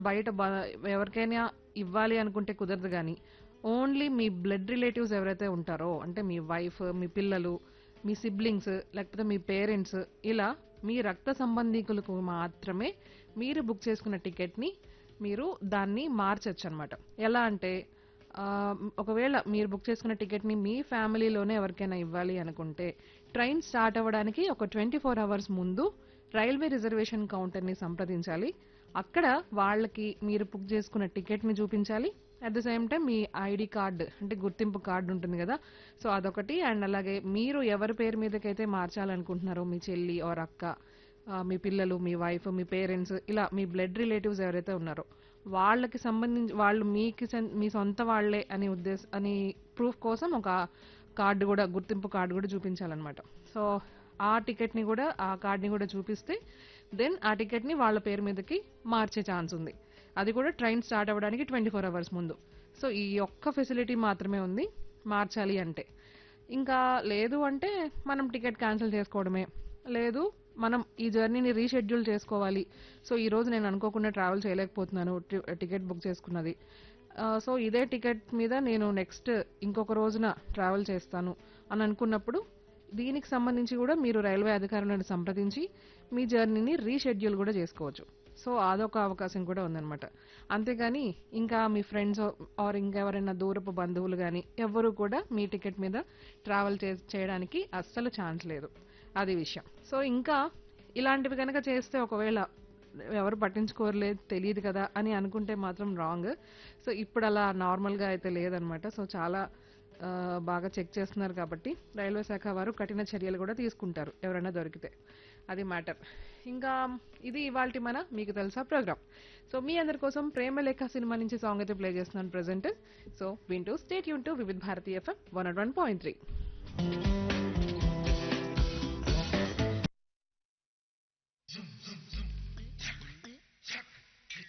బయట బ- ఎవరికైనా ఇవ్వాలి అనుకుంటే కుదరదు కానీ ఓన్లీ మీ బ్లడ్ రిలేటివ్స్ ఎవరైతే ఉంటారో అంటే మీ వైఫ్ మీ పిల్లలు మీ సిబ్లింగ్స్ లేకపోతే మీ పేరెంట్స్ ఇలా మీ రక్త సంబంధీకులకు మాత్రమే మీరు బుక్ చేసుకున్న టికెట్ని మీరు దాన్ని మార్చచ్చు అనమాట ఎలా అంటే ఆ, ఒకవేళ మీరు బుక్ చేసుకున్న టికెట్ని మీ ఫ్యామిలీలోనే ఎవరికైనా ఇవ్వాలి అనుకుంటే ట్రైన్ స్టార్ట్ అవ్వడానికి ఒక ట్వంటీ ఫోర్ అవర్స్ ముందు రైల్వే రిజర్వేషన్ కౌంటర్ని సంప్రదించాలి అక్కడ వాళ్ళకి మీరు బుక్ చేసుకున్న టికెట్ని చూపించాలి అట్ ద సేమ్ టైం మీ ఐడి కార్డు అంటే గుర్తింపు కార్డు ఉంటుంది కదా సో అదొకటి అండ్ అలాగే మీరు ఎవరి పేరు మీదకైతే మార్చాలనుకుంటున్నారో మీ చెల్లి ఆర్ అక్క ఆ, మీ పిల్లలు మీ వైఫ్ మీ పేరెంట్స్ ఇలా మీ బ్లడ్ రిలేటివ్స్ ఎవరైతే ఉన్నారో వాళ్ళకి సంబంధించి వాళ్ళు మీకు సొం- మీ సొంత వాళ్ళే అని ఉద్దేశం అని ప్రూఫ్ కోసం ఒక కార్డు కూడా గుర్తింపు కార్డు కూడా చూపించాలన్నమాట సో ఆ టికెట్ని కూడా ఆ కార్డ్ని కూడా చూపిస్తే దెన్ ఆ టికెట్ని వాళ్ళ పేరు మీదకి మార్చే ఛాన్స్ ఉంది అది కూడా ట్రైన్ స్టార్ట్ అవ్వడానికి ట్వంటీ ఫోర్ అవర్స్ ముందు సో ఈ ఒక్క ఫెసిలిటీ మాత్రమే ఉంది మార్చాలి అంటే ఇంకా లేదు అంటే మనం టికెట్ క్యాన్సిల్ చేసుకోవడమే లేదు మనం ఈ జర్నీని రీషెడ్యూల్ చేసుకోవాలి సో ఈ రోజు నేను అనుకోకుండా ట్రావెల్ చేయలేకపోతున్నాను టి- టికెట్ బుక్ చేసుకున్నది ఆ, సో ఇదే టికెట్ మీద నేను నెక్స్ట్ ఇంకొక రోజున ట్రావెల్ చేస్తాను అని అనుకున్నప్పుడు దీనికి సంబంధించి కూడా మీరు రైల్వే అధికారులను సంప్రదించి మీ జర్నీని రీషెడ్యూల్ కూడా చేసుకోవచ్చు సో అదొక అవకాశం కూడా ఉందన్నమాట అంతేగాని ఇంకా మీ ఫ్రెండ్స్ ఆర్ ఇంకెవరైనా దూరపు బంధువులు కానీ ఎవ్వరూ కూడా మీ టికెట్ మీద ట్రావెల్ చే- చేయడానికి అస్సలు ఛాన్స్ లేదు అది విషయం సో ఇంకా ఇలాంటివి కనుక చేస్తే ఒకవేళ ఎవరు పట్టించుకోరలేదు తెలియదు కదా అని అనుకుంటే మాత్రం రాంగ్ సో ఇప్పుడు అలా నార్మల్గా అయితే లేదనమాట సో చాలా ఆ, బాగా చెక్ చేస్తున్నారు కాబట్టి రైల్వే శాఖ వారు కఠిన చర్యలు కూడా తీసుకుంటారు ఎవరైనా దొరికితే అది మ్యాటర్ ఇంకా ఇది ఇవాల్టి మన మీకు తెలుసా ప్రోగ్రామ్ సో మీ అందరి కోసం ప్రేమ లేఖ సినిమా నుంచి సాంగ్ అయితే ప్లే చేస్తున్నాను ప్రెసెంట్ సో వింటూ స్టేట్ యూన్ to Vividh Bharati FM one one point three